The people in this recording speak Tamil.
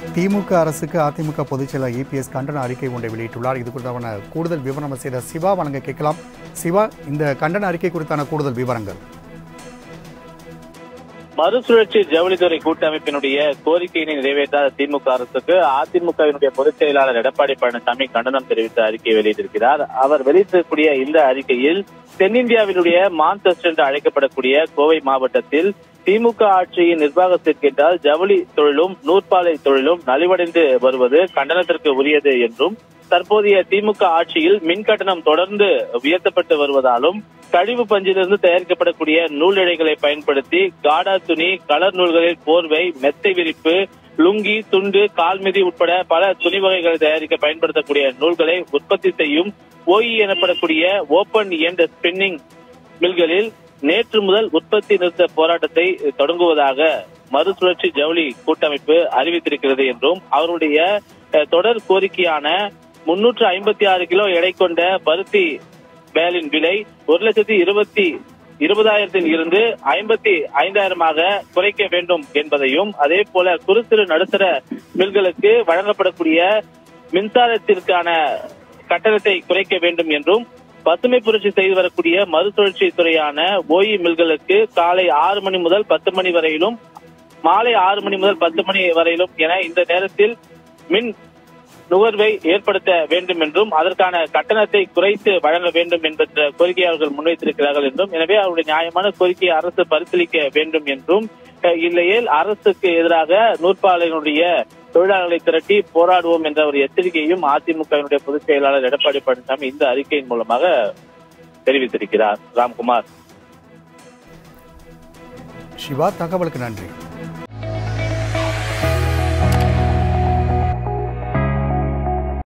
திமுக அரசுக்கு அதிமுக பொதுச் செயலர் இபிஎஸ் கண்டன அறிக்கை ஒன்றை வெளியிட்டுள்ளார் இது குறித்தான கூடுதல் விவரம் செய்த சிவா வழங்க கேட்கலாம் சிவா இந்த கண்டன அறிக்கை குறித்தான கூடுதல் விவரங்கள் மறுசுழற்சி ஜவுளித்துறை கூட்டமைப்பினுடைய கோரிக்கையினை நிறைவேற்றாத திமுக அரசுக்கு அதிமுகவினுடைய பொதுச் செயலாளர் எடப்பாடி பழனிசாமி கண்டனம் தெரிவித்த அறிக்கை வெளியிட்டிருக்கிறார் அவர் வெளியிட்டிருக்கக்கூடிய இந்த அறிக்கையில் தென்னிந்தியாவினுடைய மான்செஸ்டர் என்று அழைக்கப்படக்கூடிய கோவை மாவட்டத்தில் திமுக ஆட்சியின் நிர்வாகத்திற்கு என்றால் ஜவுளி தொழிலும் நூற்பாலை தொழிலும் நலிவடைந்து வருவது கண்டனத்திற்கு உரியது என்றும் தற்போதைய திமுக ஆட்சியில் மின் கட்டணம் தொடர்ந்து உயர்த்தப்பட்டு வருவதாலும் கழிவு பஞ்சிலிருந்து தயாரிக்கப்படக்கூடிய நூல் இழைகளை பயன்படுத்தி காடா துணி கலர் நூல்களில் போர்வை மெத்தை விரிப்பு லுங்கி துண்டு கால்மிதி உட்பட பல துணி வகைகளை தயாரிக்க பயன்படுத்தக்கூடிய நூல்களை உற்பத்தி செய்யும் ஓஇ எனப்படக்கூடிய ஓபன் எண்ட் ஸ்பின்னிங் மில்களில் நேற்று முதல் உற்பத்தி நிறுத்த போராட்டத்தை தொடங்குவதாக மறுசுழற்சி ஜவுளி கூட்டமைப்பு அறிவித்திருக்கிறது என்றும் அவருடைய அஹ், தொடர் கோரிக்கையான முன்னூற்று ஐம்பத்தி ஆறு கிலோ எடை கொண்ட பருத்தி பேலின் விலை ஒரு லட்சத்தி இருபத்தி இருபதாயிரத்தில் இருந்து ஐம்பத்தி ஐந்தாயிரமாக குறைக்க வேண்டும் என்பதையும் அதே போல குறு சிறு நடுத்தர மில்களுக்கு வழங்கப்படக்கூடிய மின்சாரத்திற்கான கட்டணத்தை குறைக்க வேண்டும் என்றும் பசுமை புரட்சி செய்து வரக்கூடிய மறுசுழற்சி துறையான ஓஇ மில்களுக்கு காலை ஆறு மணி முதல் பத்து மணி வரையிலும் மாலை ஆறு மணி முதல் பத்து மணி வரையிலும் என இந்த நேரத்தில் மின் நுகர்வை ஏற்படுத்த வேண்டும் என்றும் அதற்கான கட்டணத்தை குறைத்து வழங்க வேண்டும் என்ற கோரிக்கையை அவர்கள் முன்வைத்திருக்கிறார்கள் என்றும் எனவே அவருடைய நியாயமான கோரிக்கையை அரசு பரிசீலிக்க வேண்டும் என்றும் அஹ், இல்லையேல் அரசுக்கு எதிராக நூற்பாலையினுடைய தொழிலாளர்களை திரட்டி போராடுவோம் என்ற ஒரு எச்சரிக்கையும் அதிமுகவினுடைய பொதுச் செயலாளர் எடப்பாடி பழனிசாமி இந்த அறிக்கையின் மூலமாக தெரிவித்திருக்கிறார் ராம்குமார் சிவா தகவலுக்கு நன்றி